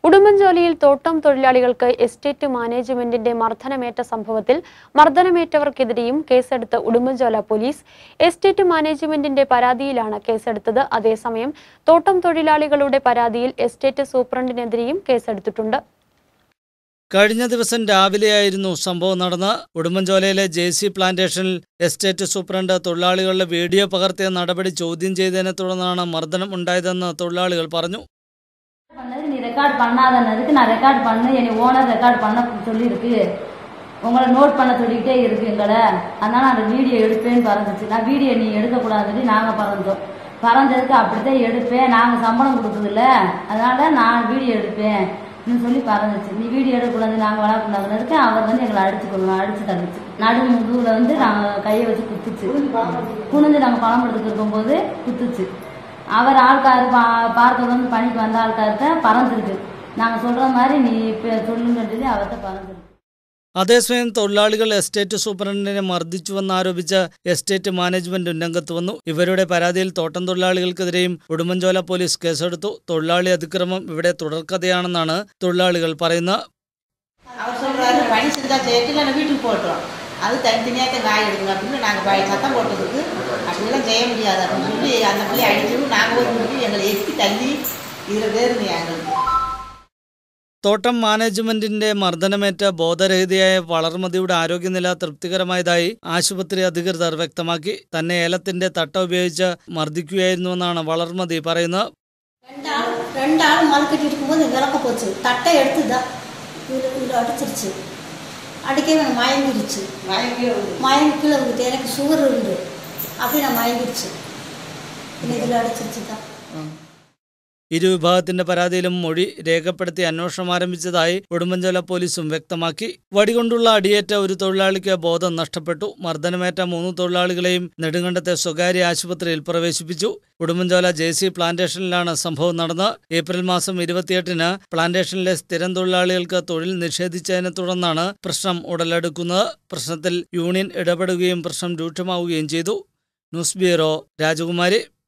ഉടുമ്പൻചോലയിൽ തോട്ടം തൊഴിലാളികൾക്ക് എസ്റ്റേറ്റ് മാനേജ്മെന്റിന്റെ മർദ്ദനമേറ്റ സംഭവത്തിൽ മർദ്ദനമേറ്റവർക്കെതിരെയും കേസെടുത്ത് ഉടുമ്പൻചോല പോലീസ് എസ്റ്റേറ്റ് മാനേജ്മെന്റിന്റെ പരാതിയിലാണ് കേസെടുത്തത് അതേസമയം തോട്ടം തൊഴിലാളികളുടെ പരാതിയിൽ എസ്റ്റേറ്റ് സൂപ്രണ്ടിനെതിരെയും കേസെടുത്തിട്ടുണ്ട് കഴിഞ്ഞ ദിവസം രാവിലെയായിരുന്നു സംഭവം നടന്ന ഉടുമ്പൻചോലയിലെ ജെ സി പ്ലാന്റേഷനിൽ എസ്റ്റേറ്റ് സൂപ്രണ്ട് തൊഴിലാളികളുടെ വീഡിയോ പകർത്തിയ നടപടി ചോദ്യം ചെയ്തതിനെ തുടർന്നാണ് മർദ്ദനം ഉണ്ടായതെന്ന് തൊഴിലാളികൾ പറഞ്ഞു பண்ணது நீ ரெக்கார்ட் பண்ணாதன்னதுக்கு நான் ரெக்கார்ட் பண்ணு என்னை ஓனர் ரெக்கார்ட் பண்ண சொல்லியிருக்கு உங்களை நோட் பண்ண சொல்லிக்கிட்டே இருக்கு எங்களை அதனால அந்த வீடியோ எடுப்பேன்னு பறந்துச்சு நான் வீடியோ நீ எடுக்கக்கூடாதுன்னு சொல்லி நாங்கள் பறந்தோம் பறந்ததுக்கு அப்படித்தான் எடுப்பேன் நாங்கள் சம்பளம் கொடுக்குதில்ல அதனால நான் வீடியோ எடுப்பேன் ன்னு சொல்லி பறந்துச்சு நீ வீடியோ எடுக்கக்கூடாது நாங்கள் வளர்க்கணுன்றதுக்கு அவர் வந்து எங்களை அடிச்சு கொள்ளுவோம் அடிச்சு தள்ளிச்சு நடு முதுகுல வந்து நாங்கள் கையை வச்சு குத்துச்சு குனிஞ்சு நாங்கள் பணம் எடுத்துட்டு இருக்கும்போது குத்துச்சு அவர் ஆள்காரு பா பார்க்க வந்து பணிக்கு வந்த ஆள்கார்ட்ட பறந்துருக்கு நாங்கள் சொல்கிற மாதிரி நீ இப்போ சொல்லுங்கன்னு சொல்லி அவர்கிட்ட பறந்துருக்கு അതേസമയം തൊഴിലാളികൾ എസ്റ്റേറ്റ് സൂപ്രണ്ടിനെ മർദ്ദിച്ചുവെന്നാരോപിച്ച് എസ്റ്റേറ്റ് മാനേജ്മെന്റ് രംഗത്ത് വന്നു ഇവരുടെ പരാതിയിൽ തോട്ടം തൊഴിലാളികൾക്കെതിരെയും ഉടുമ്പൻചോല പോലീസ് കേസെടുത്തു തൊഴിലാളി അതിക്രമം ഇവിടെ തുടർക്കഥയാണെന്നാണ് തൊഴിലാളികൾ പറയുന്നത് அவர் சொல்றாரு பணி செஞ்சா செய்யட்டு இல்லை வீட்டுக்கு போட்டுரும் அது தனித்தனியாக தான் காய் எடுக்கணும் அப்படின்னு நாங்கள் சத்தம் போட்டதுக்கு அப்படிலாம் செய்ய முடியாது அப்படின்னு சொல்லி அந்த பிள்ளை அடிச்சதும் நாங்கள் ஒரு சொல்லி எங்களை எத்தி தள்ளி இதில் வேறுங்க எங்களுக்கு തോട്ടം മാനേജ്മെന്റിന്റെ മർദ്ദനമേറ്റ ബോധരഹിതയായ വളർമതിയുടെ ആരോഗ്യനില തൃപ്തികരമായതായി ആശുപത്രി അധികൃതർ വ്യക്തമാക്കി തന്നെ ഏലത്തിന്റെ തട്ട ഉപയോഗിച്ച് മർദ്ദിക്കുകയായിരുന്നുവെന്നാണ് വളർമതി പറയുന്നത് ரெண்டாள் ரெண்டாள் மல் கட்டி இருக்கும்போது விளக்க போச்சு தட்டை எடுத்து தான் இதில் இதில் அடிச்சிருச்சு அடிக்கவே எனக்கு மயங்கிருச்சு மயங்கி மயங்கி கீழே விழுந்துட்டு எனக்கு சுகர் உண்டு அப்படி நான் மயங்கிருச்சு പിന്നെ ഇതിൽ അടച്ചിരിച്ചു தான் ഇരുവിഭാഗത്തിന്റെ പരാതിയിലും മൊഴി രേഖപ്പെടുത്തി അന്വേഷണം ആരംഭിച്ചതായി ഉടുമ്പൻചോല പോലീസും വ്യക്തമാക്കി വടികൊണ്ടുള്ള അടിയേറ്റ ഒരു തൊഴിലാളിക്ക് ബോധം നഷ്ടപ്പെട്ടു മർദ്ദനമേറ്റ മൂന്ന് തൊഴിലാളികളെയും നെടുങ്കണ്ടത്തെ സ്വകാര്യ ആശുപത്രിയിൽ പ്രവേശിപ്പിച്ചു ഉടുമ്പൻചോല ജെ സി പ്ലാന്റേഷനിലാണ് സംഭവം നടന്നത് ഏപ്രിൽ മാസം ഇരുപത്തിയെട്ടിന് പ്ലാന്റേഷനിലെ സ്ഥിരം തൊഴിലാളികൾക്ക് തൊഴിൽ നിഷേധിച്ചതിനെ തുടർന്നാണ് പ്രശ്നം ഉടലെടുക്കുന്നത് പ്രശ്നത്തിൽ യൂണിയൻ ഇടപെടുകയും പ്രശ്നം രൂക്ഷമാവുകയും ചെയ്തു ന്യൂസ് ബ്യൂറോ രാജകുമാരി